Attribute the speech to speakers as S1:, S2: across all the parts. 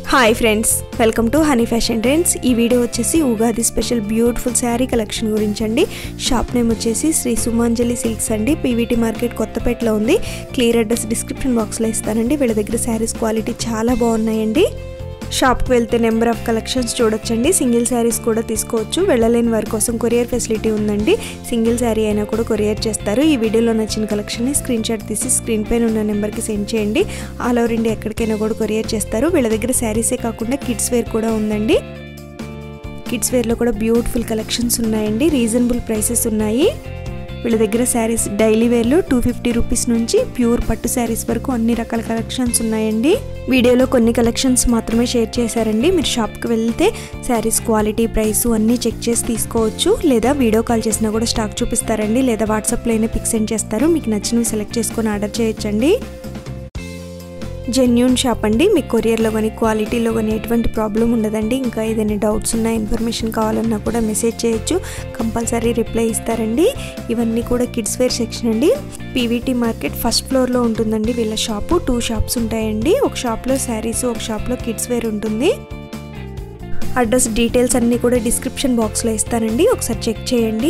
S1: Hi friends welcome to honey fashion trends ఈ video వచ్చేసి Ugadi special beautiful sari collection గురించి అండి షాప్ నేమ్ వచ్చేసి శ్రీ సుమాంజలి సిల్క్స్ అండి పీవీటీ మార్కెట్ కొత్తపేటలో ఉంది క్లియర్ అడ్రస్ డిస్క్రిప్షన్ బాక్స్లో ఇస్తానండి వీళ్ళ దగ్గర శారీస్ క్వాలిటీ చాలా బాగున్నాయండి షాప్కి వెళ్తే నెంబర్ ఆఫ్ కలెక్షన్స్ చూడొచ్చండి సింగిల్ శారీస్ కూడా తీసుకోవచ్చు వెళ్ళలేని వారి కోసం కొరియర్ ఫెసిలిటీ ఉందండి సింగిల్ శారీ అయినా కూడా కొరియర్ చేస్తారు ఈ వీడియోలో నచ్చిన కలెక్షన్ని స్క్రీన్ షాట్ తీసి స్క్రీన్ పైన ఉన్న నెంబర్కి సెండ్ చేయండి ఆల్ ఓవర్ ఇండియా ఎక్కడికైనా కూడా కొరియర్ చేస్తారు వీళ్ళ దగ్గర శారీసే కాకుండా కిడ్స్ వేర్ కూడా ఉందండి కిడ్స్ వేర్లో కూడా బ్యూటిఫుల్ కలెక్షన్స్ ఉన్నాయండి రీజనబుల్ ప్రైసెస్ ఉన్నాయి వీళ్ళ దగ్గర శారీస్ డైలీ వేర్లు టూ ఫిఫ్టీ రూపీస్ నుంచి ప్యూర్ పట్టు శారీస్ వరకు అన్ని రకాల కలెక్షన్స్ ఉన్నాయండి వీడియోలో కొన్ని కలెక్షన్స్ మాత్రమే షేర్ చేశారండి మీరు షాప్కి వెళ్తే శారీస్ క్వాలిటీ ప్రైస్ అన్నీ చెక్ చేసి తీసుకోవచ్చు లేదా వీడియో కాల్ చేసినా కూడా స్టాక్ చూపిస్తారండి లేదా వాట్సాప్లో అయినా పిక్ సెండ్ చేస్తారు మీకు నచ్చినవి సెలెక్ట్ చేసుకొని ఆర్డర్ చేయొచ్చండి జెన్యున్ షాప్ అండి మీకు కొరియర్లో కానీ క్వాలిటీలో కానీ ఎటువంటి ప్రాబ్లం ఉండదండి ఇంకా ఏదైనా డౌట్స్ ఉన్నా ఇన్ఫర్మేషన్ కావాలన్నా కూడా మెసేజ్ చేయొచ్చు కంపల్సరీ రిప్లై ఇస్తారండి ఇవన్నీ కూడా కిడ్స్ వేర్ సెక్షన్ అండి పీవీటీ మార్కెట్ ఫస్ట్ ఫ్లోర్లో ఉంటుందండి వీళ్ళ షాపు టూ షాప్స్ ఉంటాయండి ఒక షాప్లో శారీస్ ఒక షాప్లో కిడ్స్ వేర్ ఉంటుంది అడ్రస్ డీటెయిల్స్ అన్నీ కూడా డిస్క్రిప్షన్ బాక్స్లో ఇస్తానండి ఒకసారి చెక్ చేయండి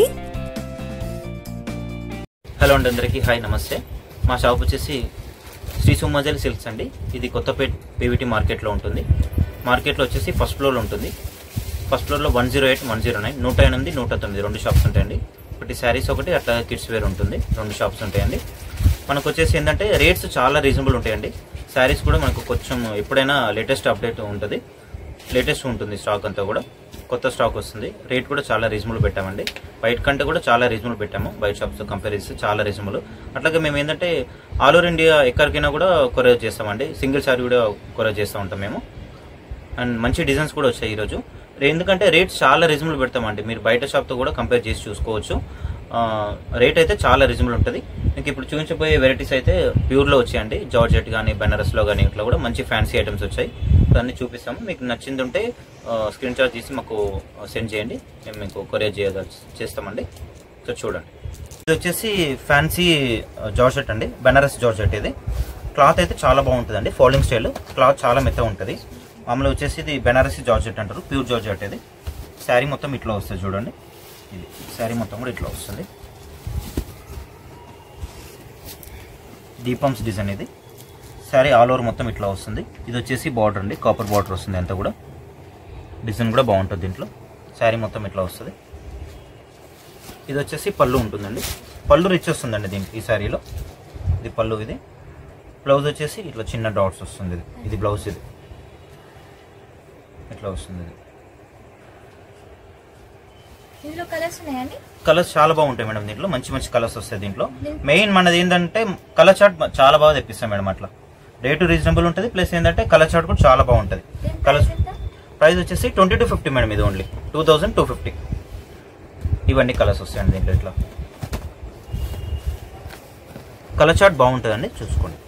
S2: హలో అండి అందరికీ హాయ్ నమస్తే మా షాప్ వచ్చేసి శ్రీ సుమజల్ సిల్క్స్ అండి ఇది కొత్తపేట పీవీటీ మార్కెట్లో ఉంటుంది మార్కెట్లో వచ్చేసి ఫస్ట్ ఫ్లోర్లో ఉంటుంది ఫస్ట్ ఫ్లోర్లో one zero eight one zero nine నూట ఎనిమిది నూట తొమ్మిది రెండు షాప్స్ ఉంటాయండి ఒకటి శారీస్ ఒకటి అట్లా కిడ్స్ వేర్ ఉంటుంది రెండు షాప్స్ ఉంటాయండి మనకు వచ్చేసి ఏంటంటే రేట్స్ చాలా రీజనబుల్ ఉంటాయండి శారీస్ కూడా మనకు కొంచెం ఎప్పుడైనా లేటెస్ట్ అప్డేట్ ఉంటుంది లేటెస్ట్ ఉంటుంది స్టాక్ అంతా కూడా కొత్త స్టాక్ వస్తుంది రేట్ కూడా చాలా రీజనబుల్ పెట్టామండి బయట కంటే కూడా చాలా రీజనబుల్ పెట్టాము బయట షాప్స్ కంపేర్ చేస్తే చాలా రీజనబుల్ అట్లాగే మేము ఏంటంటే ఆల్ ఓవర్ ఇండియా ఎక్కడికైనా కూడా కొరియర్ చేస్తామండి సింగిల్ సారీ కూడా కొరియర్ చేస్తూ ఉంటాం మేము అండ్ మంచి డిజైన్స్ కూడా వచ్చాయి ఈరోజు ఎందుకంటే రేట్స్ చాలా రీజనబుల్ పెడతామండి మీరు బయట షాప్తో కూడా కంపేర్ చేసి చూసుకోవచ్చు రేట్ అయితే చాలా రీజనబుల్ ఉంటుంది మీకు ఇప్పుడు చూపించబోయే వెరైటీస్ అయితే ప్యూర్లో వచ్చాయండి జార్జెట్ కానీ బెనారస్లో కానీ ఇట్లా కూడా మంచి ఫ్యాన్సీ ఐటమ్స్ వచ్చాయి దాన్ని చూపిస్తాము మీకు నచ్చింది ఉంటే స్క్రీన్ షాట్ తీసి మాకు సెండ్ చేయండి మేము మీకు కొరియర్ చేయ చేస్తామండి సో చూడండి ఇది వచ్చేసి ఫ్యాన్సీ జార్జెట్ అండి బెనారస్ జార్జెట్ ఇది క్లాత్ అయితే చాలా బాగుంటుందండి ఫోల్డింగ్ స్టైల్ క్లాత్ చాలా మెత్తగా ఉంటుంది మామూలుగా వచ్చేసి ఇది బెనారసీ జార్జెట్ అంటారు ప్యూర్ జార్జెట్ ఇది శారీ మొత్తం ఇట్లా వస్తుంది చూడండి ఇది శారీ మొత్తం కూడా ఇట్లా వస్తుంది దీపమ్స్ డిజైన్ ఇది శారీ ఆల్ ఓవర్ మొత్తం ఇట్లా వస్తుంది ఇది వచ్చేసి బార్డర్ అండి కాపర్ బార్డర్ వస్తుంది అంతా కూడా డిజైన్ కూడా బాగుంటుంది దీంట్లో శారీ మొత్తం ఇట్లా వస్తుంది ఇది వచ్చేసి పళ్ళు ఉంటుందండి పళ్ళు రిచ్ వస్తుందండి దీనికి ఈ శారీలో ఇది పళ్ళు ఇది బ్లౌజ్ వచ్చేసి ఇట్లా చిన్న డాట్స్ వస్తుంది ఇది ఇది బ్లౌజ్ ఇది ఇట్లా వస్తుంది ఇది
S3: ఇందులో కలర్స్ ఉన్నాయండి
S2: కలర్స్ చాలా బాగుంటాయి మేడం దీంట్లో మంచి మంచి కలర్స్ వస్తాయి దీంట్లో మెయిన్ మనది ఏంటంటే కలర్ చార్ట్ చాలా బాగా తెప్పిస్తాం మేడం అట్లా రేటు రీజనబుల్ ఉంటుంది ప్లస్ ఏంటంటే కలర్ చార్ట్ కూడా చాలా బాగుంటుంది కలర్స్ ప్రైస్ వచ్చేసి ట్వంటీ టు ఫిఫ్టీ మేడం ఇది only two thousand two fifty ఇవన్నీ కలర్స్ వస్తాయండి దీంట్లో ఇట్లా కలర్ చార్ట్ బాగుంటుందండి చూసుకోండి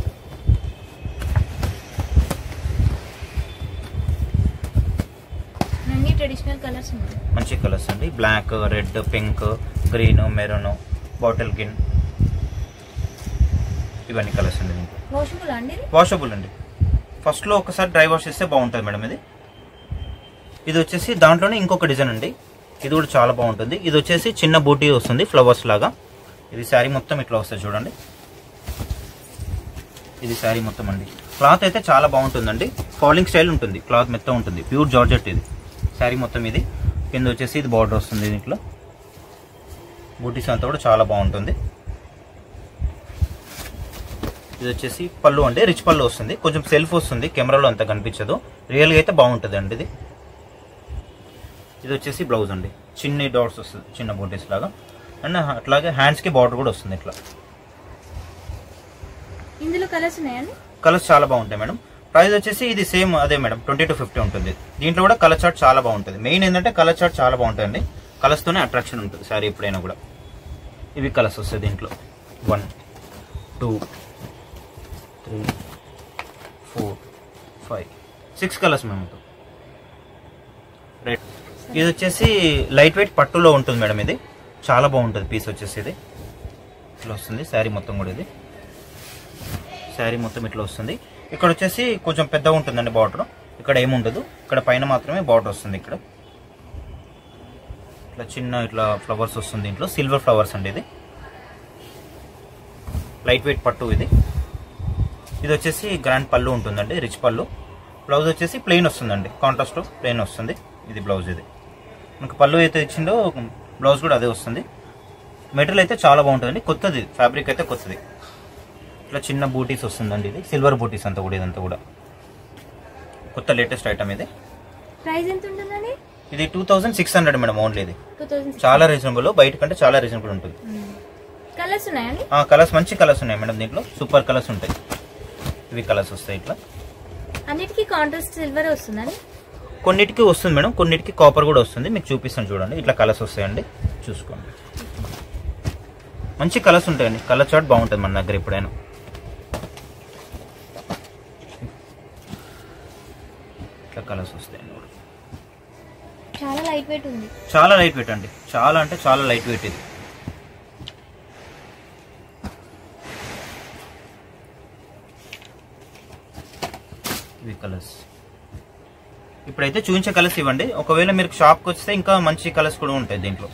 S3: అన్ని ట్రెడిషనల్ కలర్స్ ఉన్నాయి
S2: మంచి కలర్స్ అండి black red pink green maroon bottle green ఇవన్నీ కలర్స్ అండి దీంట్లో
S3: వాషబుల్ అండి ఇది?
S2: వాషబుల్ అండి ఫస్ట్లో ఒకసారి డ్రై వాష్ చేస్తే బాగుంటుంది మేడం ఇది ఇది వచ్చేసి దాంట్లోనే ఇంకొక డిజైన్ అండి ఇది కూడా చాలా బాగుంటుంది ఇది వచ్చేసి చిన్న బూటీ వస్తుంది ఫ్లవర్స్ లాగా ఇది శారీ మొత్తం ఇట్లా వస్తుంది చూడండి ఇది శారీ మొత్తం అండి క్లాత్ అయితే చాలా బాగుంటుందండి ఫాలింగ్ స్టైల్ ఉంటుంది క్లాత్ మెత్త ఉంటుంది ప్యూర్ జార్జెట్ ఇది శారీ మొత్తం ఇది కింద వచ్చేసి ఇది బార్డర్ వస్తుంది దీంట్లో బూటీస్ అంతా కూడా చాలా బాగుంటుంది ఇది వచ్చేసి పళ్ళు అంటే రిచ్ పళ్ళు వస్తుంది కొంచెం సెల్ఫ్ వస్తుంది కెమెరాలో అంత కనిపించదు రియల్గా అయితే బాగుంటుంది అండి ఇది ఇది వచ్చేసి బ్లౌజ్ అండి చిన్న డాట్స్ వస్తుంది చిన్న బూటీస్ లాగా అండ్ అట్లాగే హ్యాండ్స్కి బార్డర్ కూడా వస్తుంది ఇట్లా
S3: ఇందులో కలర్స్ ఉన్నాయండి
S2: కలర్స్ చాలా బాగుంటాయి మేడం ప్రైస్ వచ్చేసి ఇది సేమ్ అదే మేడం ట్వంటీ టు ఫిఫ్టీ ఉంటుంది దీంట్లో కూడా కలర్ చార్ట్ చాలా బాగుంటుంది మెయిన్ ఏంటంటే కలర్ చార్ట్ చాలా బాగుంటుందండి కలర్స్తోనే అట్రాక్షన్ ఉంటుంది సారీ ఎప్పుడైనా కూడా ఇవి కలర్స్ వస్తాయి దీంట్లో one two three four five six colours మేము రైట్ ఇది వచ్చేసి లైట్ వెయిట్ పట్టులో ఉంటుంది మేడం ఇది చాలా బాగుంటుంది పీస్ వచ్చేసి ఇది ఇట్లా వస్తుంది శారీ మొత్తం కూడా ఇది శారీ మొత్తం ఇట్లా వస్తుంది ఇక్కడ వచ్చేసి కొంచెం పెద్దగా ఉంటుందండి బార్డర్ ఇక్కడ ఏముండదు ఇక్కడ పైన మాత్రమే బార్డర్ వస్తుంది ఇక్కడ ఇట్లా చిన్న ఇట్లా ఫ్లవర్స్ వస్తుంది దీంట్లో సిల్వర్ ఫ్లవర్స్ అండి ఇది లైట్ వెయిట్ పట్టు ఇది ఇది వచ్చేసి గ్రాండ్ పళ్ళు ఉంటుందండి రిచ్ పళ్ళు బ్లౌజ్ వచ్చేసి ప్లెయిన్ వస్తుందండి కాంట్రాస్ట్ ప్లెయిన్ వస్తుంది ఇది బ్లౌజ్ ఇది మనకు పళ్ళు అయితే ఇచ్చిందో బ్లౌజ్ కూడా అదే వస్తుంది మెటీరియల్ అయితే చాలా బాగుంటుందండి కొత్తది ఫ్యాబ్రిక్ అయితే కొత్తది ఇట్లా చిన్న బూటీస్ వస్తుందండి ఇది సిల్వర్ బూటీస్ అంతా కూడా ఇదంతా కూడా కొత్త లేటెస్ట్ ఐటమ్ ఇది
S3: ప్రైస్ ఎంత ఉంటుందండి
S2: ఇది two thousand six hundred madam only ఇది
S3: టూ థౌసండ్
S2: చాలా రీజనబుల్ బయట కంటే చాలా రీజనబుల్ ఉంటుంది
S3: కలర్స్ ఉన్నాయండి
S2: ఆ కలర్స్ మంచి కలర్స్ ఉన్నాయి మేడం దీంట్లో సూపర్ కలర్స్ ఉంటాయి ఇవి కలర్స్ వస్తాయి ఇట్లా
S3: అన్నిటికీ కాంట్రాస్ట్ సిల్వర్ వస్తుందండి
S2: కొన్నిటికి వస్తుంది మేడం కొన్నిటికి కాపర్ కూడా వస్తుంది మీకు చూపిస్తాను చూడండి ఇట్లా కలర్స్ వస్తాయండి చూసుకోండి మంచి కలర్స్ ఉంటాయండి కలర్ చార్ట్ బాగుంటుంది మన దగ్గర ఎప్పుడైనా ఇట్లా కలర్స్ వస్తాయండి
S3: చాలా లైట్ వెయిట్ ఉంది
S2: చాలా లైట్ వెయిట్ అండి చాలా అంటే చాలా లైట్ వెయిట్ ఇది ఇవి కలర్స్ ఇప్పుడైతే చూపించే కలర్స్ ఇవ్వండి ఒకవేళ మీరు షాప్కి వస్తే ఇంకా మంచి కలర్స్ కూడా ఉంటాయి దీంట్లో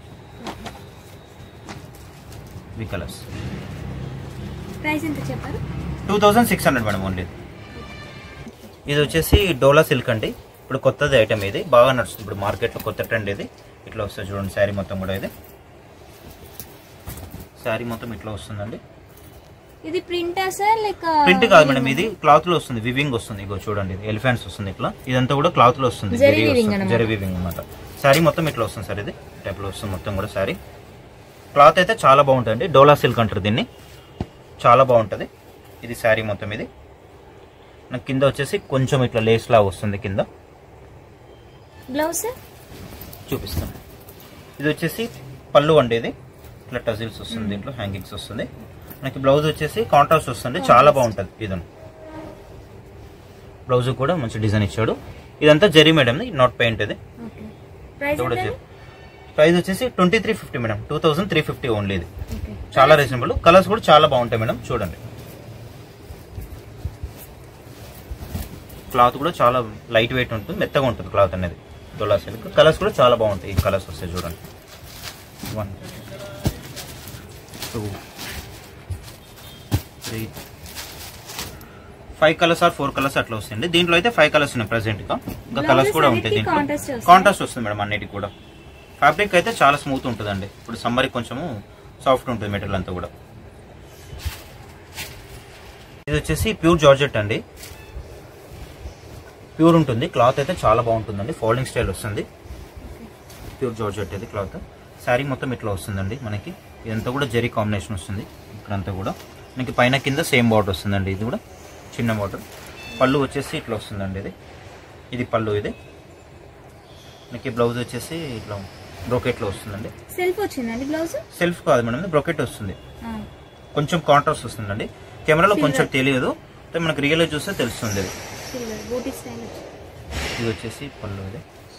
S2: ఇవి కలర్స్
S3: ప్రైస్ ఎంత చెప్పారు
S2: two thousand six hundred madam only ఇది వచ్చేసి డోలా సిల్క్ అండి ఇప్పుడు కొత్తది ఐటమ్ ఇది బాగా నడుస్తుంది ఇప్పుడు మార్కెట్లో కొత్త ట్రెండ్ ఇది ఇట్లా వస్తుంది చూడండి శారీ మొత్తం కూడా ఇది శారీ మొత్తం ఇట్లా వస్తుందండి
S3: ఇది ప్రింటా సార్ లేక
S2: ప్రింట్ కాదు మేడం ఇది క్లాత్ లో వస్తుంది వివింగ్ వస్తుంది ఇగో చూడండి ఇది ఎలిఫెంట్స్ వస్తుంది ఇట్లా ఇదంతా కూడా క్లాత్ లో వస్తుంది
S3: జరీ
S2: జరీ
S3: weaving
S2: వస్తుంది.
S3: అన్నమాట.
S2: జరీ వివింగ్ అనమాట శారీ మొత్తం ఇట్లా వస్తుంది సార్ ఇది టైప్ లో వస్తుంది మొత్తం కూడా శారీ క్లాత్ అయితే చాలా బాగుంటుంది డోలా సిల్క్ అంటారు దీన్ని చాలా బాగుంటుంది ఇది శారీ మొత్తం ఇది నాకు కింద వచ్చేసి కొంచెం ఇట్లా లేస్ లా వస్తుంది కింద
S3: బ్లౌజ్ సార్
S2: చూపిస్తాను ఇది వచ్చేసి పళ్ళు అండి ఇది ఇట్లా టజిల్స్ వస్తుంది దీంట్లో హ్యాంగింగ్స్ వస్తుంది మనకి బ్లౌజ్ వచ్చేసి కాంట్రాస్ట్ వస్తుంది చాలా బాగుంటుంది ఇది బ్లౌజ్ కూడా మంచి డిజైన్ ఇచ్చాడు ఇదంతా జరీ మేడం నాట్ పెయింట్ ఇది
S3: ఓకే ప్రైస్
S2: ఇది కూడా
S3: ఎంత
S2: జరీ. ప్రైస్ వచ్చేసి twenty three fifty madam two thousand three fifty only ఇది
S3: ఓకే
S2: చాలా రీజనబుల్ కలర్స్ కూడా చాలా బాగుంటాయి మేడం చూడండి క్లాత్ కూడా చాలా లైట్ వెయిట్ ఉంటుంది మెత్తగా ఉంటుంది క్లాత్ అనేది దొలా సిల్క్ కలర్స్ కూడా చాలా బాగుంటాయి ఈ కలర్స్ వస్తాయి చూడండి one two three five colours or four colours అట్లా వస్తాయండి దీంట్లో అయితే ఫైవ్ కలర్స్ ఉన్నాయి ప్రెసెంట్ గా ఇంకా
S3: Blouses
S2: కలర్స్ కూడా ఉంటాయి
S3: అన్నిటికీ
S2: దీంట్లో
S3: contrast వస్తాయి.
S2: కాంట్రాస్ట్ వస్తుంది మేడం అన్నిటికి కూడా ఫ్యాబ్రిక్ అయితే చాలా స్మూత్ ఉంటుందండి ఇప్పుడు సమ్మర్ కొంచెము సాఫ్ట్ ఉంటుంది మెటీరియల్ అంతా కూడా ఇది వచ్చేసి ప్యూర్ జార్జెట్ అండి ప్యూర్ ఉంటుంది క్లాత్ అయితే చాలా బాగుంటుందండి ఫోల్డింగ్ స్టైల్ వస్తుంది ప్యూర్ జార్జెట్ ఇది క్లాత్ శారీ మొత్తం ఇట్లా వస్తుందండి మనకి ఇదంతా కూడా జరీ కాంబినేషన్ వస్తుంది ఇక్కడంతా కూడా మనకి పైన కింద సేమ్ బార్డర్ వస్తుందండి ఇది కూడా చిన్న బార్డర్ పళ్ళు వచ్చేసి ఇట్లా వస్తుందండి ఇది ఇది పళ్ళు ఇది మనకి బ్లౌజ్ వచ్చేసి ఇట్లా బ్రోకెట్లో వస్తుందండి
S3: సెల్ఫ్ వచ్చిందండి బ్లౌజ్
S2: సెల్ఫ్ కాదు మేడం బ్రోకెట్ వస్తుంది కొంచెం కాంట్రాస్ట్ వస్తుందండి కెమెరాలో కొంచెం తెలియదు అయితే మనకి రియల్ చూస్తే తెలుస్తుంది ఇది
S3: సిల్వర్ బూటీ స్టైల్
S2: ఇది వచ్చేసి పళ్ళు ఇది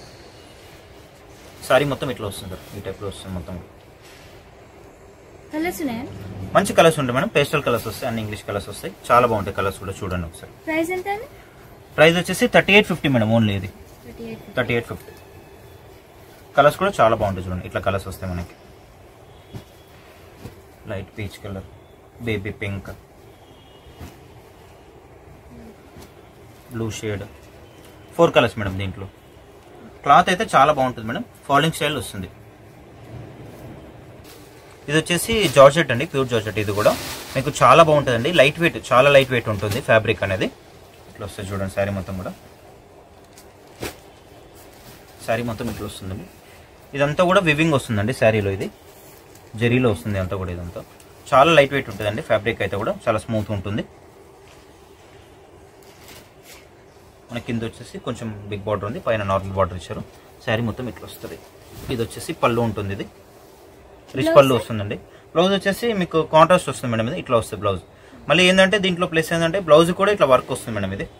S2: సారీ మొత్తం ఇట్లా వస్తుంది ఈ టైప్లో వస్తుంది మొత్తం
S3: కలర్స్ ఉన్నాయండి
S2: మంచి కలర్స్ ఉంటాయి మేడం పేస్టల్ కలర్స్ వస్తాయి అన్ని ఇంగ్లీష్ కలర్స్ వస్తాయి చాలా బాగుంటాయి కలర్స్ కూడా చూడండి ఒకసారి
S3: ప్రైస్ ఎంత అండి
S2: ప్రైస్ వచ్చేసి thirty eight fifty madam only ఇది
S3: thirty eight
S2: thirty eight fifty colours కూడా చాలా బాగుంటాయి చూడండి ఇట్లా కలర్స్ వస్తాయి మనకి light peach colour baby pink blue shade four colours madam దీంట్లో క్లాత్ అయితే చాలా బాగుంటుంది మేడం ఫాలింగ్ స్టైల్ వస్తుంది ఇది వచ్చేసి జార్జెట్ అండి ప్యూర్ జార్జెట్ ఇది కూడా మీకు చాలా బాగుంటుందండి లైట్ వెయిట్ చాలా లైట్ వెయిట్ ఉంటుంది ఫ్యాబ్రిక్ అనేది ఇట్లా వస్తుంది చూడండి శారీ మొత్తం కూడా శారీ మొత్తం ఇట్లా వస్తుందండి ఇదంతా కూడా వివింగ్ వస్తుందండి శారీలో ఇది జరీలో వస్తుంది అంతా కూడా ఇదంతా చాలా లైట్ వెయిట్ ఉంటుందండి ఫ్యాబ్రిక్ అయితే కూడా చాలా స్మూత్ ఉంటుంది మన కింద వచ్చేసి కొంచెం బిగ్ బార్డర్ ఉంది పైన నార్మల్ బార్డర్ ఇచ్చారు శారీ మొత్తం ఇట్లా వస్తుంది ఇది వచ్చేసి పళ్ళు ఉంటుంది ఇది రిచ్ పళ్ళు వస్తుందండి బ్లౌజ్ వచ్చేసి మీకు కాంట్రాస్ట్ వస్తుంది మేడం ఇది ఇట్లా వస్తుంది బ్లౌజ్ మళ్ళీ ఏంటంటే దీంట్లో ప్లస్ ఏంటంటే బ్లౌజ్ కూడా ఇట్లా వర్క్ వస్తుంది మేడం ఇది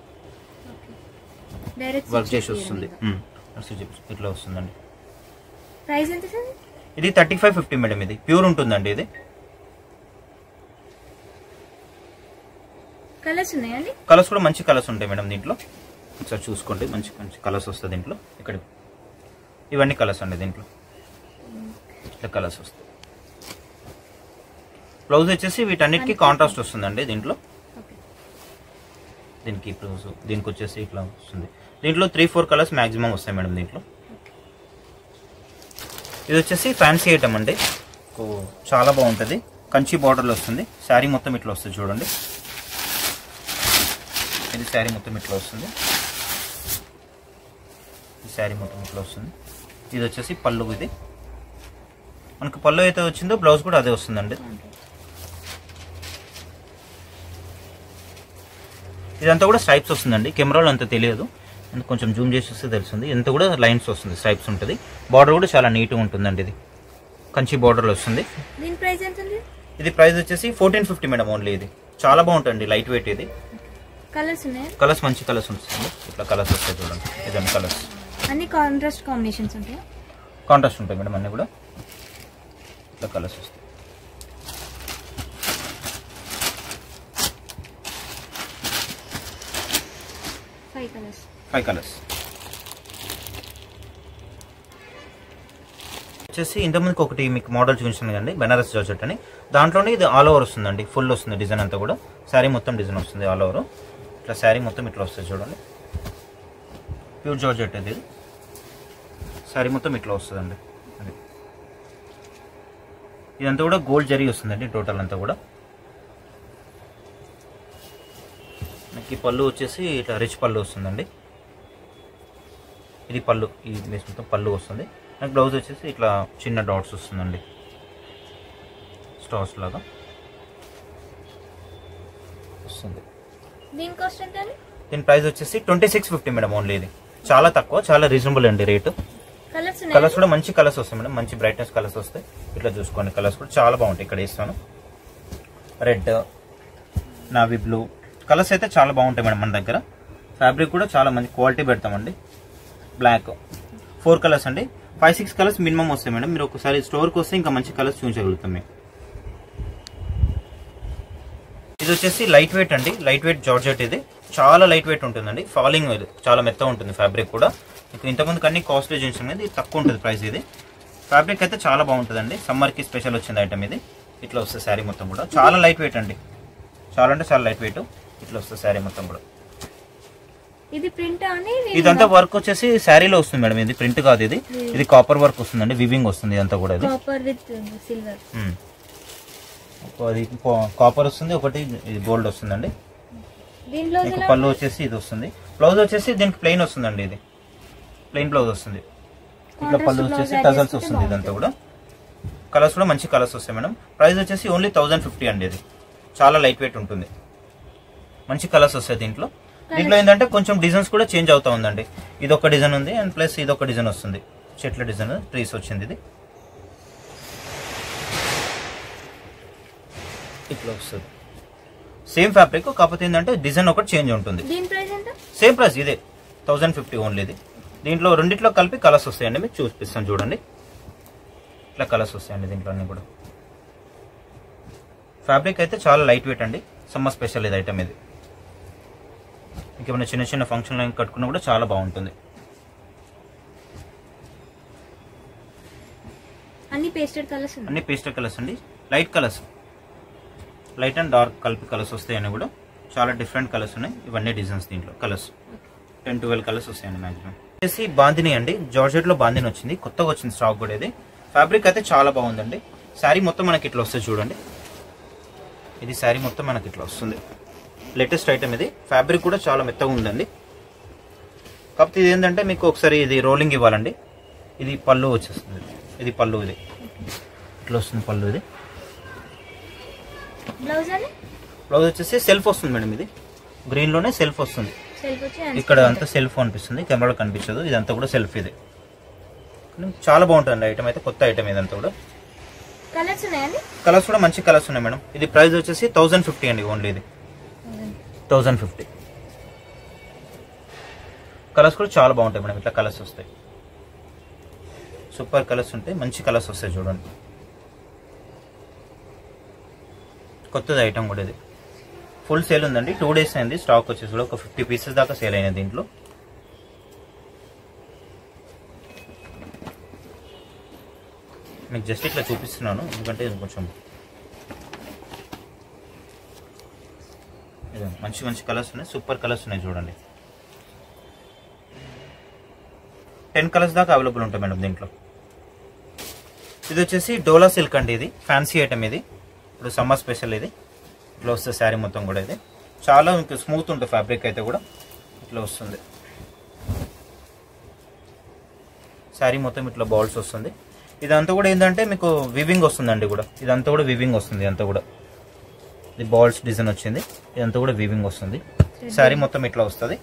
S3: డైరెక్ట్
S2: వర్క్ చేసి వస్తుంది ఉమ్, ఇట్లా వస్తుందండి
S3: ప్రైస్ ఎంత సార్
S2: ఇది థర్టీ ఫైవ్ ఫిఫ్టీ మేడం ఇది ప్యూర్ ఉంటుందండి ఇది
S3: కలర్స్ ఉన్నాయండి
S2: కలర్స్ కూడా మంచి కలర్స్ ఉంటాయి మేడం దీంట్లో ఒకసారి చూసుకోండి మంచి మంచి కలర్స్ వస్తాయి దీంట్లో ఇక్కడ ఇవన్నీ కలర్స్ అండి దీంట్లో ఇట్లా కలర్స్ వస్తాయి బ్లౌజ్ వచ్చేసి వీటన్నిటికీ కాంట్రాస్ట్ వస్తుందండి దీంట్లో
S3: ఓకే
S2: దీనికి బ్లౌజ్ దీనికి వచ్చేసి ఇట్లా వస్తుంది దీంట్లో త్రీ ఫోర్ కలర్స్ మాక్సిమం వస్తాయి మేడం దీంట్లో ఇది వచ్చేసి ఫ్యాన్సీ ఐటమ్ అండి ఓ, చాలా బాగుంటుంది కంచి బార్డర్లో వస్తుంది శారీ మొత్తం ఇట్లా వస్తుంది చూడండి ఇది శారీ మొత్తం ఇట్లా వస్తుంది ఈ శారీ మొత్తం ఇట్లా వస్తుంది ఇది వచ్చేసి పళ్ళు ఇది మనకు పళ్ళు అయితే వచ్చిందో బ్లౌజ్ కూడా అదే వస్తుందండి ఇదంతా కూడా స్ట్రైప్స్ వస్తుందండి కెమెరాలో అంత తెలియదు అండ్ కొంచెం జూమ్ చేసి వస్తే తెలుస్తుంది ఇంత కూడా లైన్స్ వస్తుంది స్ట్రైప్స్ ఉంటుంది బార్డర్ కూడా చాలా నీట్గా ఉంటుందండి ఇది కంచి బార్డర్లో వస్తుంది
S3: దీని ప్రైస్ ఎంత ఉంది
S2: ఇది ప్రైస్ వచ్చేసి ఫోర్టీన్ ఫిఫ్టీ మేడం ఓన్లీ ఇది చాలా బాగుంటుంది లైట్ వెయిట్ ఇది
S3: కలర్స్ ఉన్నాయా
S2: కలర్స్ మంచి కలర్స్ ఉంటుంది ఇట్లా కలర్స్ వస్తాయి చూడండి ఇదండి కలర్స్
S3: అన్ని కాంట్రాస్ట్ కాంబినేషన్స్ ఉంటాయా
S2: కాంట్రాస్ట్ ఉంటాయి మేడం అన్నీ కూడా ఇట్లా కలర్స్ వస్తాయి
S3: ఫైవ్ కలర్స్
S2: ఫైవ్ కలర్స్ వచ్చేసి ఇంతకుముందుకు ఒకటి మీకు మోడల్ చూపించాను కదండి బెనారస్ జార్జెట్ అని దాంట్లోనే ఇది ఆల్ ఓవర్ వస్తుందండి ఫుల్ వస్తుంది డిజైన్ అంతా కూడా శారీ మొత్తం డిజైన్ వస్తుంది ఆల్ ఓవర్ ఇట్లా శారీ మొత్తం ఇట్లా వస్తుంది చూడండి ప్యూర్ జార్జెట్ ఇది శారీ మొత్తం ఇట్లా వస్తుందండి అది ఇదంతా కూడా గోల్డ్ జరీ వస్తుందండి టోటల్ అంతా కూడా మనకి పళ్ళు వచ్చేసి ఇట్లా రిచ్ పళ్ళు వస్తుందండి ఇది పళ్ళు ఈ బేస్ మొత్తం పళ్ళు వస్తుంది నాకు బ్లౌజ్ వచ్చేసి ఇట్లా చిన్న డాట్స్ వస్తుందండి స్టార్స్ లాగా వస్తుంది
S3: దీని కాస్ట్ ఎంత అండి
S2: దీని ప్రైస్ వచ్చేసి twenty six fifty madam only ఇది చాలా తక్కువ చాలా రీజనబుల్ అండి రేటు
S3: కలర్స్
S2: కలర్స్
S3: ఉన్నాయా
S2: కూడా మంచి కలర్స్ వస్తాయి మేడం మంచి బ్రైట్నెస్ కలర్స్ వస్తాయి ఇట్లా చూసుకోండి కలర్స్ కూడా చాలా బాగుంటాయి ఇక్కడ ఇస్తాను రెడ్ నావీ బ్లూ కలర్స్ అయితే చాలా బాగుంటాయి మేడం మన దగ్గర ఫ్యాబ్రిక్ కూడా చాలా మంచి క్వాలిటీ పెడతామండి బ్లాక్ ఫోర్ కలర్స్ అండి ఫైవ్ సిక్స్ కలర్స్ మినిమం వస్తాయి మేడం మీరు ఒకసారి స్టోర్కి వస్తే ఇంకా మంచి కలర్స్ చూపించగలుగుతాం మేము ఇది వచ్చేసి లైట్ వెయిట్ అండి లైట్ వెయిట్ జార్జెట్ ఇది చాలా లైట్ వెయిట్ ఉంటుందండి ఫాలింగ్ ఇది చాలా మెత్తగా ఉంటుంది ఫ్యాబ్రిక్ కూడా మీకు ఇంతకుముందు అన్ని కాస్ట్లీ జీన్స్ అనేది ఇది తక్కువ ఉంటుంది ప్రైస్ ఇది ఫ్యాబ్రిక్ అయితే చాలా బాగుంటుందండి సమ్మర్కి స్పెషల్ వచ్చింది ఐటమ్ ఇది ఇట్లా వస్తుంది శారీ మొత్తం కూడా చాలా లైట్ వెయిట్ అండి చాలా అంటే చాలా లైట్ వెయిట్ ఇట్లా వస్తుంది శారీ మొత్తం కూడా
S3: ఇది ప్రింట్ అని
S2: ఇదంతా వర్క్ వచ్చేసి శారీలో వస్తుంది మేడం ఇది ప్రింట్ కాదు ఇది ఇది కాపర్ వర్క్ వస్తుందండి వివింగ్ వస్తుంది ఇదంతా కూడా ఇది
S3: కాపర్ విత్ సిల్వర్
S2: ఉమ్. అది కాపర్ వస్తుంది ఒకటి ఇది గోల్డ్ వస్తుందండి
S3: దీని బ్లౌజ్
S2: మీకు
S3: ఎలా
S2: పళ్ళు వచ్చేసి ఇది వస్తుంది బ్లౌజ్ వచ్చేసి దీనికి ప్లెయిన్ వస్తుందండి ఇది ప్లెయిన్ బ్లౌజ్ వస్తుంది ఇట్లా పళ్ళు
S3: Contrast
S2: వచ్చేసి
S3: blouse
S2: టజల్స్
S3: add
S2: వస్తుంది
S3: చేసుకుంటే
S2: ఇదంతా కూడా కలర్స్ కూడా మంచి కలర్స్ వస్తాయి మేడం ప్రైస్ వచ్చేసి ఓన్లీ థౌజండ్ ఫిఫ్టీ అండి ఇది చాలా లైట్ వెయిట్ ఉంటుంది మంచి కలర్స్ వస్తాయి దీంట్లో దీంట్లో ఏంటంటే కొంచెం డిజైన్స్ కూడా చేంజ్ అవుతా ఉందండి ఇది ఒక డిజైన్ ఉంది అండ్ ప్లస్ ఇది ఒక డిజైన్ వస్తుంది చెట్ల డిజైన్ ట్రీస్ వచ్చింది ఇది ఇట్లా వస్తుంది సేమ్ ఫ్యాబ్రిక్ కాకపోతే ఏంటంటే డిజైన్ ఒకటి చేంజ్ ఉంటుంది
S3: దీని ప్రైస్ ఎంత
S2: సేమ్ ప్రైస్ ఇదే థౌజండ్ ఫిఫ్టీ ఓన్లీ ఇది దీంట్లో రెండిట్లో కలిపి కలర్స్ వస్తాయండి మీకు చూపిస్తాను చూడండి ఇట్లా కలర్స్ వస్తాయండి దీంట్లో అన్ని కూడా ఫ్యాబ్రిక్ అయితే చాలా లైట్ వెయిట్ అండి సమ్మర్ స్పెషల్ ఇది ఐటమ్ ఇది మీకు ఏమైనా చిన్న చిన్న ఫంక్షన్ లైన్ కట్టుకున్నా కూడా చాలా బాగుంటుంది
S3: అన్ని పేస్టెడ్ కలర్స్ ఉన్నాయి
S2: అన్ని పేస్టల్ కలర్స్ అండి light colours light and dark కలిపి కలర్స్ వస్తాయని కూడా చాలా డిఫరెంట్ కలర్స్ ఉన్నాయి ఇవన్నీ డిజైన్స్ దీంట్లో కలర్స్ టెన్ ట్వెల్వ్ కలర్స్ వస్తాయండి మాక్సిమం వచ్చేసి బాందిని అండి జార్జెట్ లో బాందిని వచ్చింది కొత్తగా వచ్చింది స్టాక్ కూడా ఇది ఫ్యాబ్రిక్ అయితే చాలా బాగుందండి శారీ మొత్తం మనకి ఇట్లా వస్తుంది చూడండి ఇది శారీ మొత్తం మనకి ఇట్లా వస్తుంది లేటెస్ట్ ఐటమ్ ఇది ఫ్యాబ్రిక్ కూడా చాలా మెత్తగా ఉందండి కాకపోతే ఇది ఏంటంటే మీకు ఒకసారి ఇది రోలింగ్ ఇవ్వాలండి ఇది పళ్ళు వచ్చేస్తుంది ఇది పళ్ళు ఇది ఇట్లా వస్తుంది పళ్ళు ఇది
S3: బ్లౌజ్ అని
S2: బ్లౌజ్ వచ్చేసి సెల్ఫ్ వస్తుంది మేడం ఇది గ్రీన్ లోనే సెల్ఫ్ వస్తుంది
S3: సెల్ఫ్ వచ్చి
S2: ఇక్కడ అంతా సెల్ఫ్ అనిపిస్తుంది కెమెరాలో కనిపించదు ఇదంతా కూడా సెల్ఫ్ ఇది కానీ చాలా బాగుంటుంది ఐటమ్ అయితే కొత్త ఐటమ్ ఇదంతా కూడా
S3: కలర్స్ ఉన్నాయండి
S2: కలర్స్ కూడా మంచి కలర్స్ ఉన్నాయి మేడం ఇది ప్రైస్ వచ్చేసి థౌసండ్ ఫిఫ్టీ అండి ఓన్లీ ఇది థౌసండ్ ఫిఫ్టీ కలర్స్ కూడా చాలా బాగుంటాయి మేడం ఇట్లా కలర్స్ వస్తాయి సూపర్ కలర్స్ ఉంటాయి మంచి కలర్స్ వస్తాయి చూడండి కొత్తది ఐటమ్ కూడా ఇది ఫుల్ సేల్ ఉందండి టూ డేస్ అయింది స్టాక్ వచ్చేసి కూడా ఒక ఫిఫ్టీ పీసెస్ దాకా సేల్ అయినాయి దీంట్లో మీకు జస్ట్ ఇట్లా చూపిస్తున్నాను ఎందుకంటే ఇది కొంచెం ఇదే మంచి మంచి కలర్స్ ఉన్నాయి సూపర్ కలర్స్ ఉన్నాయి చూడండి టెన్ కలర్స్ దాకా అవైలబుల్ ఉంటాయి మేడం దీంట్లో ఇది వచ్చేసి డోలా సిల్క్ అండి ఇది ఫ్యాన్సీ ఐటమ్ ఇది ఇప్పుడు సమ్మర్ స్పెషల్ ఇది ఇట్లా వస్తుంది శారీ మొత్తం కూడా ఇది చాలా మీకు స్మూత్ ఉంటుంది ఫ్యాబ్రిక్ అయితే కూడా ఇట్లా వస్తుంది శారీ మొత్తం ఇట్లా బాల్స్ వస్తుంది ఇదంతా కూడా ఏంటంటే మీకు వివింగ్ వస్తుందండి కూడా ఇదంతా కూడా వివింగ్ వస్తుంది ఇదంతా కూడా ఇది బాల్స్ డిజైన్ వచ్చింది ఇదంతా కూడా వివింగ్ వస్తుంది శారీ మొత్తం ఇట్లా వస్తుంది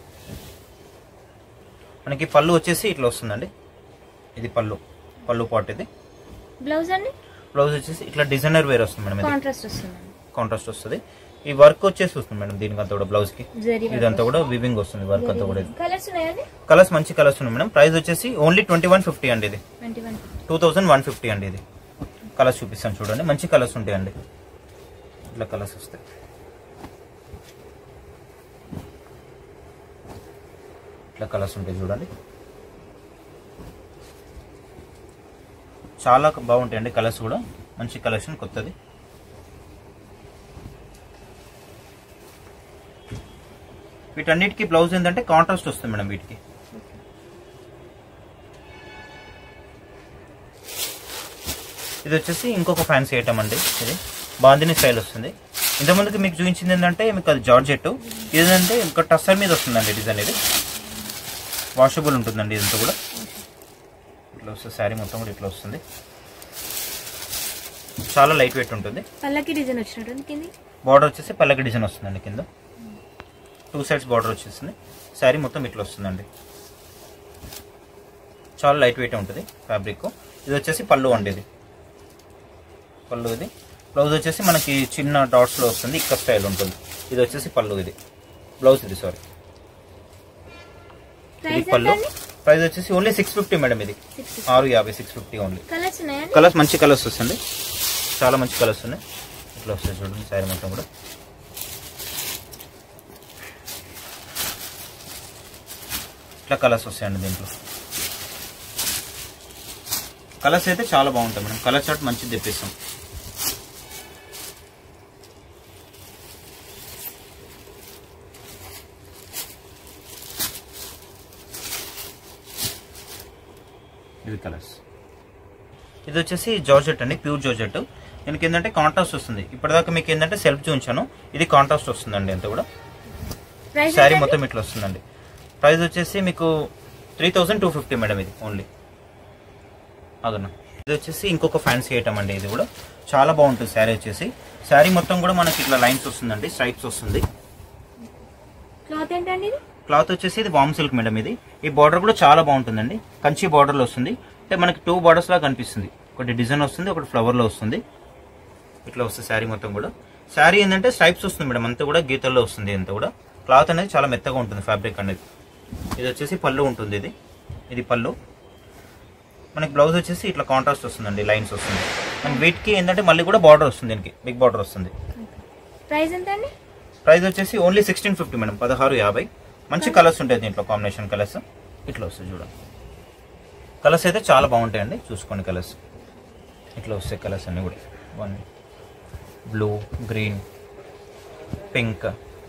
S2: మనకి పళ్ళు వచ్చేసి ఇట్లా వస్తుందండి ఇది పళ్ళు పళ్ళు పాట్ ఇది
S3: బ్లౌజ్ అండి
S2: బ్లౌజ్ వచ్చేసి ఇట్లా డిజైనర్ వేర్ వస్తుంది మేడం ఇది
S3: కాంట్రాస్ట్ వస్తుందండి
S2: కాంట్రాస్ట్ వస్తుంది ఈ వర్క్ వచ్చేసి వస్తుంది మేడం దీనికి అంతా కూడా బ్లౌజ్ కి
S3: జరీ
S2: ఇదంతా కూడా వివింగ్ వస్తుంది వర్క్ అంతా కూడా ఇది
S3: కలర్స్ ఉన్నాయండి
S2: కలర్స్ మంచి కలర్స్ ఉన్నాయి మేడం ప్రైస్ వచ్చేసి ఓన్లీ ట్వంటీ వన్ ఫిఫ్టీ అండి ఇది
S3: twenty one
S2: two thousand one fifty అండి ఇది కలర్స్ చూపిస్తాను చూడండి మంచి కలర్స్ ఉంటాయండి ఇట్లా కలర్స్ వస్తాయి ఇట్లా కలర్స్ ఉంటాయి చూడండి చాలా బాగుంటాయండి కలర్స్ కూడా మంచి కలెక్షన్ కొత్తది వీటన్నిటికీ బ్లౌజ్ ఏంటంటే కాంట్రాస్ట్ వస్తుంది మేడం వీటికి ఇది వచ్చేసి ఇంకొక ఫ్యాన్సీ ఐటమ్ అండి ఇది బాందిని స్టైల్ వస్తుంది ఇంతకుముందుకు మీకు చూపించింది ఏంటంటే మీకు అది జార్జెట్ ఇది ఏంటంటే ఇంకా టస్సర్ మీద వస్తుందండి డిజైన్ ఇది వాషబుల్ ఉంటుందండి ఇదంతా కూడా ఇట్లా వస్తుంది శారీ మొత్తం కూడా ఇట్లా వస్తుంది చాలా లైట్ వెయిట్ ఉంటుంది
S3: పల్లకి డిజైన్ వచ్చినట్టు కింది
S2: బార్డర్ వచ్చేసి పల్లకి డిజైన్ వస్తుందండి కింద టూ సైడ్స్ బార్డర్ వచ్చేస్తుంది శారీ మొత్తం ఇట్లా వస్తుందండి చాలా లైట్ వెయిట్ ఉంటుంది ఫ్యాబ్రిక్ ఇది వచ్చేసి పళ్ళు అండి ఇది పళ్ళు ఇది బ్లౌజ్ వచ్చేసి మనకి చిన్న డాట్స్ లో వస్తుంది ఇక్కడ స్టైల్ ఉంటుంది ఇది వచ్చేసి పళ్ళు ఇది బ్లౌజ్ ఇది సారీ ఇది
S3: ప్రైస్
S2: పళ్ళు
S3: ఎంత
S2: ప్రైస్ వచ్చేసి ఓన్లీ సిక్స్ ఫిఫ్టీ మేడం ఇది
S3: సిక్స్
S2: ఆరు యాభై సిక్స్ ఫిఫ్టీ ఓన్లీ
S3: కలర్స్ ఉన్నాయండి
S2: కలర్స్ మంచి కలర్స్ వస్తుంది చాలా మంచి కలర్స్ ఉన్నాయి ఇట్లా వస్తాయి చూడండి శారీ మొత్తం కూడా ఇట్లా కలర్స్ వస్తాయండి దీంట్లో కలర్స్ అయితే చాలా బాగుంటాయి మేడం కలర్ చార్ట్ మంచిది తెప్పిస్తాం ఇవి కలర్స్ ఇది వచ్చేసి జార్జెట్ అండి ప్యూర్ జార్జెట్ దీనికి ఏంటంటే కాంట్రాస్ట్ వస్తుంది ఇప్పటిదాకా మీకు ఏంటంటే సెల్ఫ్ చూపించాను ఇది కాంట్రాస్ట్ వస్తుందండి అంత కూడా
S3: ప్రైస్
S2: శారీ మొత్తం ఇట్లా వస్తుందండి ప్రైస్ వచ్చేసి మీకు three thousand two fifty madam ఇది ఓన్లీ అదన్నా ఇది వచ్చేసి ఇంకొక ఫ్యాన్సీ ఐటమ్ అండి ఇది కూడా చాలా బాగుంటుంది శారీ వచ్చేసి శారీ మొత్తం కూడా మనకి ఇట్లా లైన్స్ వస్తుందండి స్ట్రైప్స్ వస్తుంది
S3: క్లాత్ ఏంటండి ఇది
S2: క్లాత్ వచ్చేసి ఇది వామ్ సిల్క్ మేడం ఇది ఈ బార్డర్ కూడా చాలా బాగుంటుందండి కంచి బార్డర్ లో వస్తుంది అంటే మనకి టూ బార్డర్స్ లాగా కనిపిస్తుంది ఒకటి డిజైన్ వస్తుంది ఒకటి ఫ్లవర్ లో వస్తుంది ఇట్లా వస్తుంది శారీ మొత్తం కూడా శారీ ఏంటంటే స్ట్రైప్స్ వస్తుంది మేడం అంతా కూడా గీతల్లో వస్తుంది అంతా కూడా క్లాత్ అనేది చాలా మెత్తగా ఉంటుంది ఫ్యాబ్రిక్ అనేది ఇది వచ్చేసి పళ్ళు ఉంటుంది ఇది ఇది పళ్ళు మనకి బ్లౌజ్ వచ్చేసి ఇట్లా కాంట్రాస్ట్ వస్తుందండి లైన్స్ వస్తుంది అండ్ వీటికి ఏంటంటే మళ్ళీ కూడా బార్డర్ వస్తుంది దీనికి బిగ్ బార్డర్ వస్తుంది
S3: ప్రైస్ ఎంత అండి
S2: ప్రైస్ వచ్చేసి ఓన్లీ సిక్స్టీన్ ఫిఫ్టీ మేడం పదహారు యాభై మంచి కలర్స్ ఉంటాయి దీంట్లో కాంబినేషన్ కలర్స్ ఇట్లా వస్తాయి చూడండి కలర్స్ అయితే చాలా బాగుంటాయండి చూసుకోండి కలర్స్ ఇట్లా వస్తాయి కలర్స్ అన్ని కూడా వన్ బ్లూ గ్రీన్ పింక్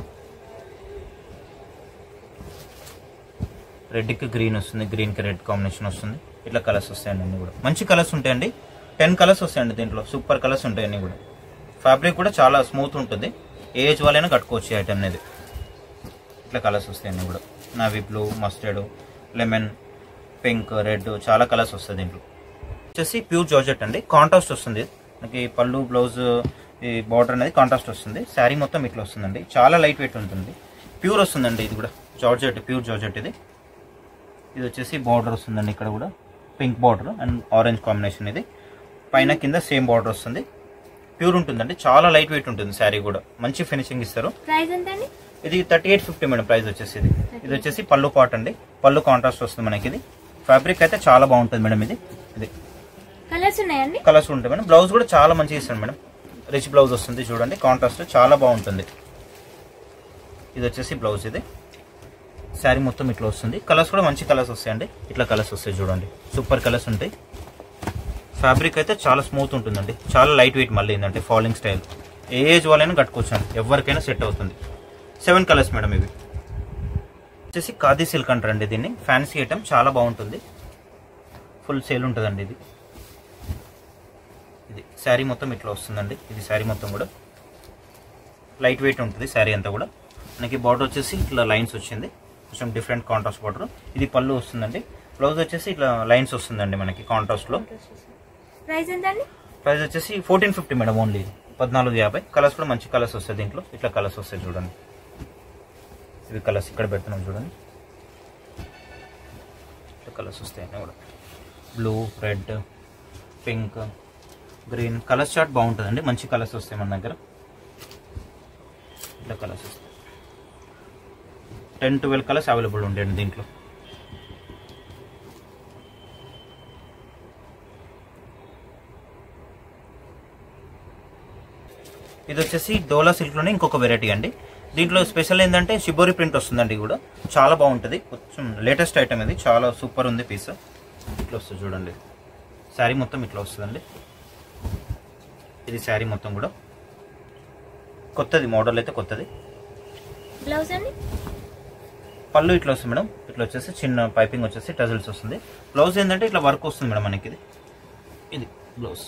S2: రెడ్కి గ్రీన్ వస్తుంది గ్రీన్కి రెడ్ కాంబినేషన్ వస్తుంది ఇట్లా కలర్స్ వస్తాయండి అన్ని కూడా మంచి కలర్స్ ఉంటాయండి టెన్ కలర్స్ వస్తాయండి దీంట్లో సూపర్ కలర్స్ ఉంటాయి అన్ని కూడా ఫ్యాబ్రిక్ కూడా చాలా స్మూత్ ఉంటుంది ఏ ఏజ్ వాళ్ళైనా కట్టుకోవచ్చు ఈ ఐటమ్ అనేది ఇట్లా కలర్స్ వస్తాయి అన్ని కూడా navy blue mustard lemon pink red చాలా కలర్స్ వస్తాయి దీంట్లో వచ్చేసి ప్యూర్ జార్జెట్ అండి కాంట్రాస్ట్ వస్తుంది మనకి పళ్ళు బ్లౌజ్ ఈ బార్డర్ అనేది కాంట్రాస్ట్ వస్తుంది శారీ మొత్తం ఇట్లా వస్తుందండి చాలా లైట్ వెయిట్ ఉంటుంది ప్యూర్ వస్తుందండి ఇది కూడా జార్జెట్ ప్యూర్ జార్జెట్ ఇది ఇది వచ్చేసి బార్డర్ వస్తుందండి ఇక్కడ కూడా pink border and orange combination ఇది పైన కింద సేమ్ బార్డర్ వస్తుంది ప్యూర్ ఉంటుందండి చాలా లైట్ వెయిట్ ఉంటుంది శారీ కూడా మంచి ఫినిషింగ్ ఇస్తారు
S3: ప్రైస్ ఎంత అండి
S2: ఇది thirty eight fifty madam price వచ్చేసి ఇది ఇది వచ్చేసి పళ్ళు పాట్ అండి పళ్ళు కాంట్రాస్ట్ వస్తుంది మనకి ఇది ఫ్యాబ్రిక్ అయితే చాలా బాగుంటుంది మేడం ఇది ఇది
S3: కలర్స్ ఉన్నాయండి
S2: కలర్స్ ఉంటాయి మేడం బ్లౌజ్ కూడా చాలా మంచిగా ఇస్తాను మేడం రిచ్ బ్లౌజ్ వస్తుంది చూడండి కాంట్రాస్ట్ చాలా బాగుంటుంది ఇది వచ్చేసి బ్లౌజ్ ఇది శారీ మొత్తం ఇట్లా వస్తుంది కలర్స్ కూడా మంచి కలర్స్ వస్తాయండి ఇట్లా కలర్స్ వస్తాయి చూడండి సూపర్ కలర్స్ ఉంటాయి ఫ్యాబ్రిక్ అయితే చాలా స్మూత్ ఉంటుందండి చాలా లైట్ వెయిట్ మళ్ళీ ఏంటంటే ఫాలింగ్ స్టైల్ ఏ ఏజ్ వాళ్ళైనా కట్టుకోవచ్చు ఎవరికైనా సెట్ అవుతుంది సెవెన్ కలర్స్ మేడం ఇవి వచ్చేసి ఖాదీ సిల్క్ అంటారండి దీన్ని ఫ్యాన్సీ ఐటమ్ చాలా బాగుంటుంది ఫుల్ సేల్ ఉంటుందండి ఇది ఇది శారీ మొత్తం ఇట్లా వస్తుందండి ఇది శారీ మొత్తం కూడా లైట్ వెయిట్ ఉంటుంది శారీ అంతా కూడా మనకి బార్డర్ వచ్చేసి ఇట్లా లైన్స్ వచ్చింది కొంచెం డిఫరెంట్ కాంట్రాస్ట్ బార్డర్ ఇది పళ్ళు వస్తుందండి బ్లౌజ్ వచ్చేసి ఇట్లా లైన్స్ వస్తుందండి మనకి కాంట్రాస్ట్ లో
S3: ప్రైస్ ఎంత అండి
S2: ప్రైస్ వచ్చేసి ఫోర్టీన్ ఫిఫ్టీ మేడం ఓన్లీ పద్నాలుగు యాభై కలర్స్ కూడా మంచి కలర్స్ వస్తాయి దీంట్లో ఇట్లా కలర్స్ వస్తాయి చూడండి ఇవి కలర్స్ ఇక్కడ పెడుతున్నాం చూడండి ఇట్లా కలర్స్ వస్తాయి అన్నీ కూడా blue red pink green colour chart బాగుంటుందండి మంచి కలర్స్ వస్తాయి మన దగ్గర ఇట్లా కలర్స్ వస్తాయి టెన్ ట్వెల్వ్ కలర్స్ అవైలబుల్ ఉంటాయండి దీంట్లో ఇది వచ్చేసి డోలా సిల్క్ లోనే ఇంకొక వెరైటీ అండి దీంట్లో స్పెషల్ ఏంటంటే షిబోరి ప్రింట్ వస్తుందండి ఇది కూడా చాలా బాగుంటుంది కొంచెం లేటెస్ట్ ఐటమ్ ఇది చాలా సూపర్ ఉంది పీస్ ఇట్లా వస్తుంది చూడండి శారీ మొత్తం ఇట్లా వస్తుందండి ఇది శారీ మొత్తం కూడా కొత్తది మోడల్ అయితే కొత్తది
S3: బ్లౌజ్ అండి
S2: పళ్ళు ఇట్లా వస్తుంది మేడం ఇట్లా వచ్చేసి చిన్న పైపింగ్ వచ్చేసి టజల్స్ వస్తుంది బ్లౌజ్ ఏంటంటే ఇట్లా వర్క్ వస్తుంది మేడం మనకి ఇది ఇది బ్లౌజ్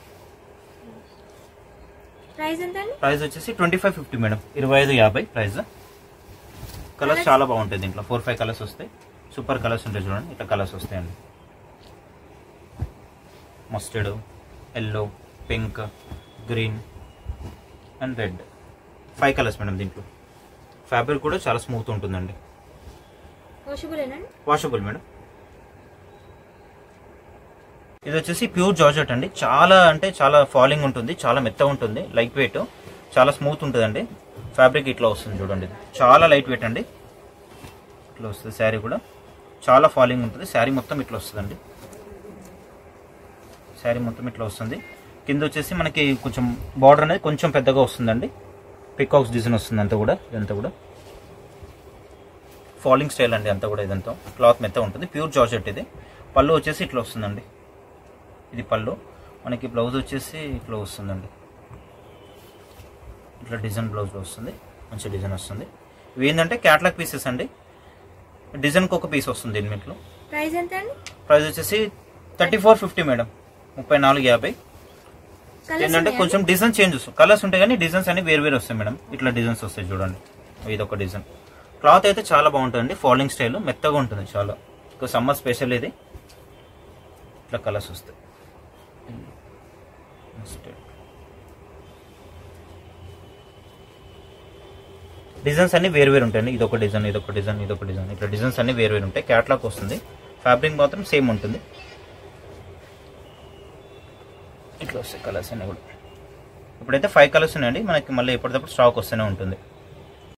S3: ప్రైస్ ఎంత అండి
S2: ప్రైస్ వచ్చేసి ట్వంటీ ఫైవ్ ఫిఫ్టీ మేడం ఇరవై ఐదు యాభై ప్రైస్ కలర్స్ చాలా బాగుంటాయి దీంట్లో ఫోర్ ఫైవ్ కలర్స్ వస్తాయి సూపర్ కలర్స్ ఉంటాయి చూడండి ఇట్లా కలర్స్ వస్తాయండి mustard yellow pink green and red five colours madam దీంట్లో ఫ్యాబ్రిక్ కూడా చాలా స్మూత్ ఉంటుందండి
S3: వాషబులేనండి
S2: వాషబుల్ మేడం ఇది వచ్చేసి ప్యూర్ జార్జెట్ అండి చాలా అంటే చాలా ఫాలింగ్ ఉంటుంది చాలా మెత్తగా ఉంటుంది లైట్ వెయిట్ చాలా స్మూత్ ఉంటుందండి ఫ్యాబ్రిక్ ఇట్లా వస్తుంది చూడండి ఇది. చాలా లైట్ వెయిట్ అండి ఇట్లా వస్తుంది శారీ కూడా చాలా ఫాలింగ్ ఉంటుంది శారీ మొత్తం ఇట్లా వస్తుందండి శారీ మొత్తం ఇట్లా వస్తుంది కింద వచ్చేసి మనకి కొంచెం బార్డర్ అనేది కొంచెం పెద్దగా వస్తుందండి పికాక్స్ డిజైన్ వస్తుంది అంతా కూడా ఇదంతా కూడా ఫాలింగ్ స్టైల్ అండి అంతా కూడా ఇదంతా క్లాత్ మెత్త ఉంటుంది ప్యూర్ జార్జెట్ ఇది పళ్ళు వచ్చేసి ఇట్లా వస్తుందండి ఇది పళ్ళు మనకి బ్లౌజ్ వచ్చేసి ఇట్లా వస్తుందండి ఇట్లా డిజైన్ బ్లౌజ్ వస్తుంది మంచి డిజైన్ వస్తుంది ఇవి ఏంటంటే క్యాట్లాగ్ పీసెస్ అండి డిజైన్కి ఒక పీస్ వస్తుంది దీని మీట్లో
S3: ప్రైస్ ఎంత అండి
S2: ప్రైస్ వచ్చేసి థర్టీ ఫోర్ ఫిఫ్టీ మేడం ముప్పై నాలుగు యాభై
S3: కలర్స్
S2: ఏంటంటే కొంచెం డిజైన్ చేంజ్ వస్తుంది కలర్స్ ఉంటాయి కానీ డిజైన్స్ అన్ని వేరు వేరు వస్తాయి మేడం ఇట్లా డిజైన్స్ వస్తాయి చూడండి ఇది ఒక డిజైన్ క్లాత్ అయితే చాలా బాగుంటుంది ఫాలింగ్ స్టైల్ మెత్తగా ఉంటుంది చాలా ఇంకా సమ్మర్ స్పెషల్ ఇది ఇట్లా కలర్స్ వస్తాయి డిజైన్స్ అన్ని వేరు వేరు ఉంటాయండి ఇదొక డిజైన్ ఇదొక డిజైన్ ఇదొక డిజైన్ ఇట్లా డిజైన్స్ అన్ని వేరు వేరు ఉంటాయి క్యాట్లాగ్ వస్తుంది ఫ్యాబ్రిక్ మాత్రం సేమ్ ఉంటుంది ఇట్లా వస్తాయి కలర్స్ అన్ని కూడా ఇప్పుడైతే ఫైవ్ కలర్స్ ఉన్నాయండి మనకి మళ్ళీ ఎప్పటికప్పుడు స్టాక్ వస్తూనే ఉంటుంది